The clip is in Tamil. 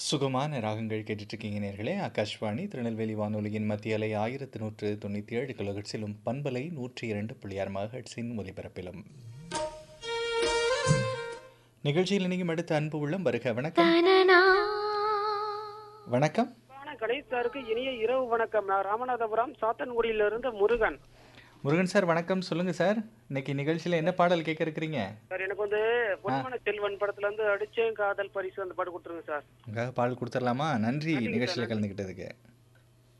சுகமான ராகங்கள் கேட்டுட்ருக்கீங்க நேர்களே ஆகாஷ்வாணி திருநெல்வேலி வானொலியின் மத்திய அலை ஆயிரத்து நூற்று தொண்ணூற்றி ஏழு கிலோஹெட்ஸிலும் பண்பலை நூற்றி இரண்டு புள்ளியார் மகட்ஸின் ஒலிபரப்பிலும் நிகழ்ச்சியில் இணையும் அடுத்த அன்பு உள்ளம் வருக வணக்கம் வணக்கம் வணக்கம் கணேஷ் சாருக்கு இனிய இரவு வணக்கம் நான் ராமநாதபுரம் சாத்தன்குடியிலிருந்து முருகன் முருகன் சார் வணக்கம் சொல்லுங்க சார் இன்னைக்கு நிகழ்ச்சியில் என்ன பாடல் கேட்க இருக்கிறீங்க சார் எனக்கு வந்து பொன்மன செல்வன் படத்துல இருந்து அடிச்சேன் காதல் பரிசு அந்த பாட்டு கொடுத்துருங்க சார் உங்களுக்காக பாடல் கொடுத்துடலாமா நன்றி நன்றிங்க சார், நிகழ்ச்சியில் நன்றி. கலந்துக்கிட்டதுக்கு